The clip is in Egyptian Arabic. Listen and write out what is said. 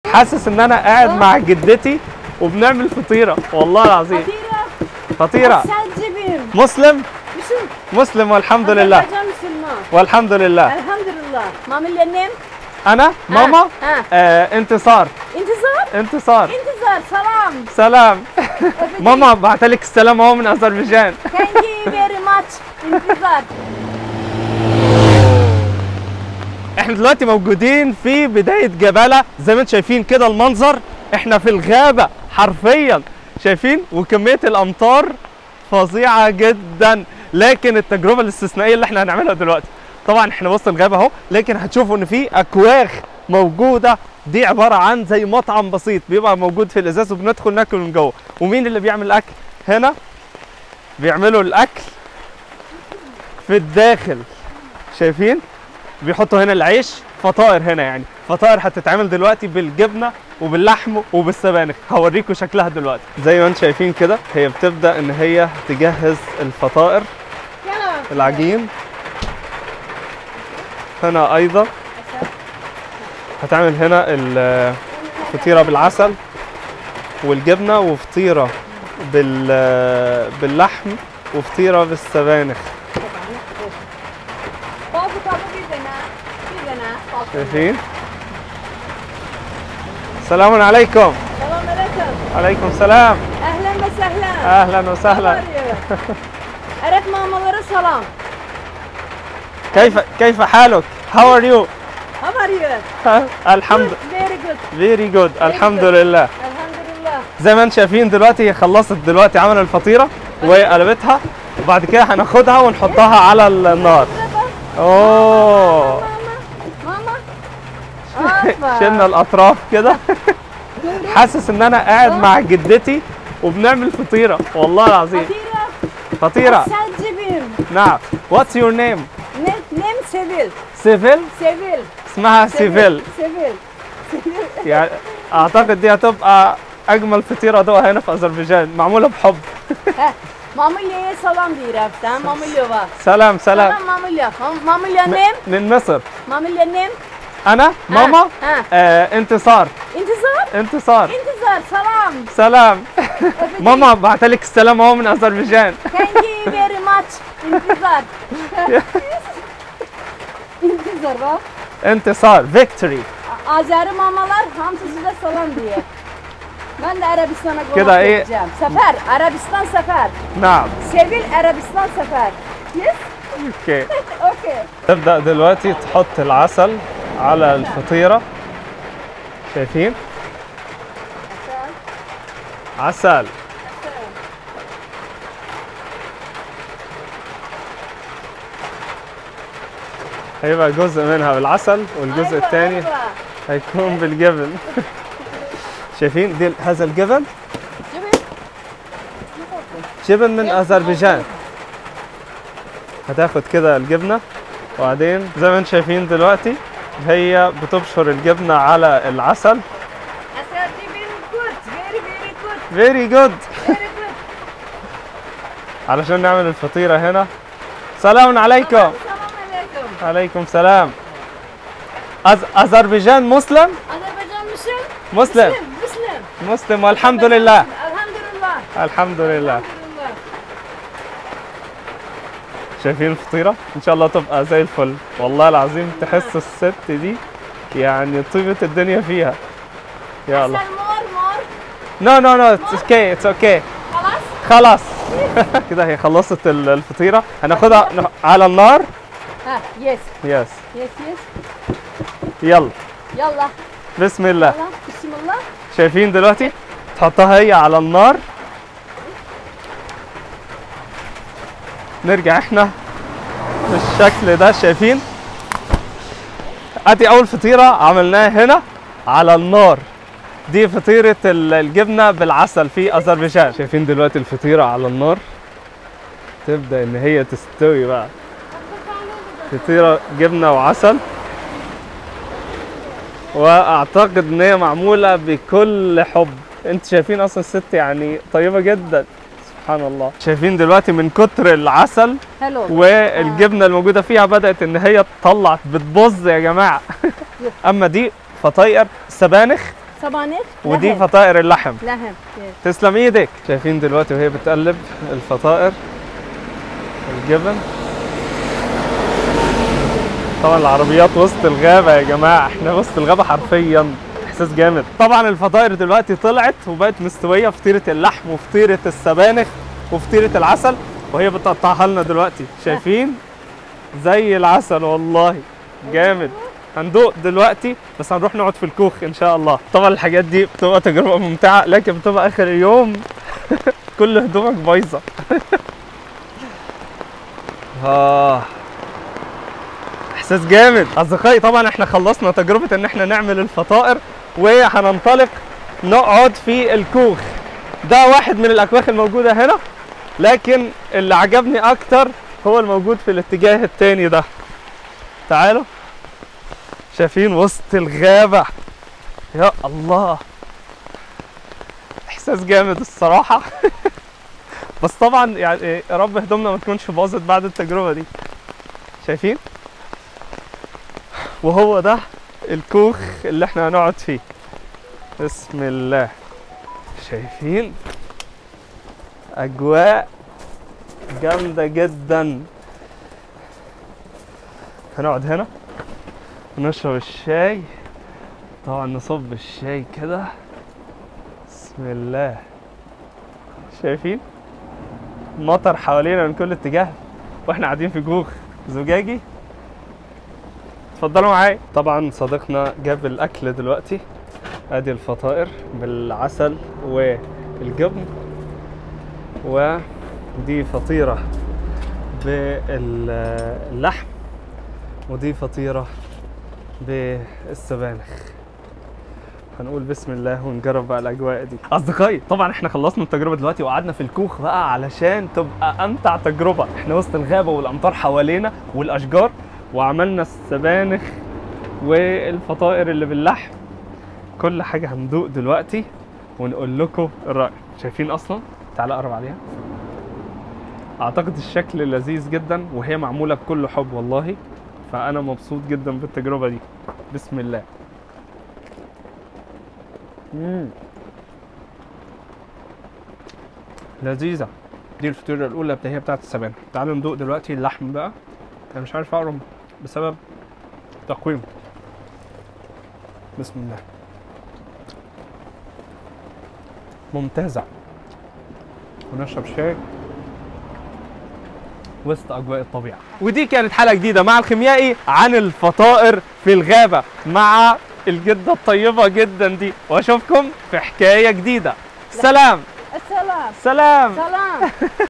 حاسس ان انا قاعد مع جدتي وبنعمل فطيره والله العظيم Fatira. فطيره Selcibim. مسلم Müslüm. مسلم والحمد لله Azerbaycan Müslüman. والحمد لله Elhamdülillah. Mamillennem. انا ماما ها. آه انتصار İntizar. انتصار İntizar. Salam. سلام ماما بعتلك السلام اهو من اذربيجان Thank you very much. İntizar. احنا دلوقتي موجودين في بداية جبالة زي ما انتم شايفين كده المنظر احنا في الغابة حرفيا شايفين وكمية الامطار فظيعة جدا لكن التجربة الاستثنائية اللي احنا هنعملها دلوقتي طبعا احنا وسط الغابة اهو لكن هتشوفوا ان في اكواخ موجودة دي عبارة عن زي مطعم بسيط بيبقى موجود في الازاز وبندخل ناكل من جوه ومين اللي بيعمل الاكل هنا بيعملوا الاكل في الداخل شايفين بيحطوا هنا العيش فطائر هنا يعني فطائر هتتعمل دلوقتي بالجبنه وباللحم وبالسبانخ هوريكم شكلها دلوقتي زي ما انتم شايفين كده هي بتبدا ان هي تجهز الفطائر Yalan. العجين هنا ايضا هتعمل هنا الفطيره بالعسل والجبنه وفطيره بال باللحم وفطيره بالسبانخ Bal tutamı bir dene. Bir dene. Bal tutamı. شايفين السلام عليكم Selam aleyküm. عليكم السلام Ehlen ve sehlen. اهلا How وسهلا are you? Arap mamalara salam. كيف كيف حالك how are you How are you? الحمد Very good. very good الحمد لله Elhamdülillah. زي ما انتم شايفين دلوقتي هي خلصت دلوقتي عمل الفطيره وقلبتها وبعد كده هناخدها ونحطها على النار اوه Mama. Mama. شلنا الاطراف كده حاسس ان انا قاعد مع جدتي وبنعمل فطيره والله العظيم Fatira. فطيره Selcibim. نعم واتس يور نيم Ne, nem Sevil. سيفل Sevil. اسمها سيفل Sevil. Sevil. يعني اعتقد دي هتبقى اجمل فطيره ادوقها هنا في اذربيجان معموله بحب Heh. Mamilya'ya salam deyirəm sən. Mamilya var. سلام سلام Salam Mamilya. Mam- Mamilya nem? من مصر Mamilya nem? انا ماما Ha. آه انتصار İntizar. انتصار İntizar. Salam. سلام ماما بعتلك السلام اهو من اذربيجان Thank you very much. İntizar. İntizar bak. انتصار فيكتوري A- Azeri mamalar hamısı sizə salam deyir. Mən də Ərəbistana qonaq Keda, e- gedəcəm. Səfər, Ərəbistan səfər. نعم Sevil Ərəbistan səfər. Yes? اوكي Okay. تبدا دلوقتي تحط العسل على الفطيره شايفين عسل هيبقى جزء منها بالعسل والجزء أيوة، الثاني أيوة. هيكون بالجبن شايفين دي هذا الجبن Cibin. جبن من اذربيجان هتاخد كده الجبنه وبعدين زي ما انتم شايفين دلوقتي هي بتبشر الجبنه على العسل Əsər cibin good. Very very good. فيري جود Very good. علشان نعمل الفطيره هنا سلام عليكم Salam aleyküm. عليكم سلام أز... اذربيجان مسلم Azərbaycan Müslüm? مسلم Müslüm. مسلم والحمد لله Elhamdülillah. الحمد لله Elhamdülillah. شايفين الفطيره ان شاء الله تبقى زي الفل والله العظيم تحس الست دي يعني طيبه الدنيا فيها يا الله Sen mor mor. نو نو نو اتس اوكي اتس اوكي Xalas. خلاص كده هي خلصت ال- الفطيره هناخدها نح- على النار Ha, yes. يس Yes, yes. يلا Yallah. بسم الله Yallah. Bismillah. شايفين دلوقتي تحطها هي على النار نرجع احنا بالشكل ده شايفين ادي اول فطيره عملناها هنا على النار دي فطيره ال- الجبنه بالعسل في اذربيجان شايفين دلوقتي الفطيره على النار تبدا ان هي تستوي بقى فطيره جبنه وعسل واعتقد ان هي معموله بكل حب انت شايفين اصلا الست يعني طيبه جدا سبحان الله شايفين دلوقتي من كتر العسل Hello. والجبنه الموجوده فيها بدات ان هي تطلع بتبظ يا جماعه اما دي فطاير سبانخ صبانيت ودي لحم. فطائر اللحم لحم يس. تسلم ايدك شايفين دلوقتي وهي بتقلب الفطائر الجبن طبعا العربيات وسط الغابة يا جماعة احنا وسط الغابة حرفيا احساس جامد طبعا الفطائر دلوقتي طلعت وبقت مستوية فطيرة اللحم وفطيرة السبانخ وفطيرة العسل وهي بتقطعها لنا دلوقتي شايفين زي العسل والله جامد هندوق دلوقتي بس هنروح نقعد في الكوخ ان شاء الله طبعا الحاجات دي بتبقى تجربه ممتعه لكن بتبقى اخر اليوم كل هدومك بايظه اه احساس جامد اصدقائي طبعا احنا خلصنا تجربه ان احنا نعمل الفطائر وهننطلق نقعد في الكوخ ده واحد من الاكواخ الموجوده هنا لكن اللي عجبني اكتر هو الموجود في الاتجاه التاني ده تعالوا شايفين وسط الغابة يا الله احساس جامد الصراحة بس طبعا يعني يا رب هدومنا ما تكونش باظت بعد التجربة دي شايفين وهو ده الكوخ اللي احنا هنقعد فيه بسم الله شايفين اجواء جامدة جدا هنقعد هنا ونشرب الشاي طبعا نصب الشاي كده بسم الله شايفين مطر حوالينا من كل اتجاه واحنا قاعدين في كوخ زجاجي اتفضلوا معايا طبعا صديقنا جاب الاكل دلوقتي ادي الفطائر بالعسل والجبن ودي فطيره باللحم ودي فطيره بالسبانخ هنقول بسم الله ونجرب بقى الاجواء دي اصدقائي طبعا احنا خلصنا التجربه دلوقتي وقعدنا في الكوخ بقى علشان تبقى امتع تجربه احنا وسط الغابه والامطار حوالينا والاشجار وعملنا السبانخ والفطائر اللي باللحم كل حاجه هندوق دلوقتي ونقول لكم الراي شايفين اصلا تعال اقرب عليها اعتقد الشكل لذيذ جدا وهي معموله بكل حب والله فانا مبسوط جدا بالتجربه دي بسم الله مم. لذيذه دي الفطيره الاولى اللي هي بتاعت السبانخ تعالوا ندوق دلوقتي اللحم بقى انا مش عارف اقرب بسبب تقويم بسم الله ممتازه ونشرب شاي وسط اجواء الطبيعه ودي كانت حلقه جديده مع الخيميائي عن الفطائر في الغابه مع الجده الطيبه جدا دي واشوفكم في حكايه جديده سلام السلام سلام سلام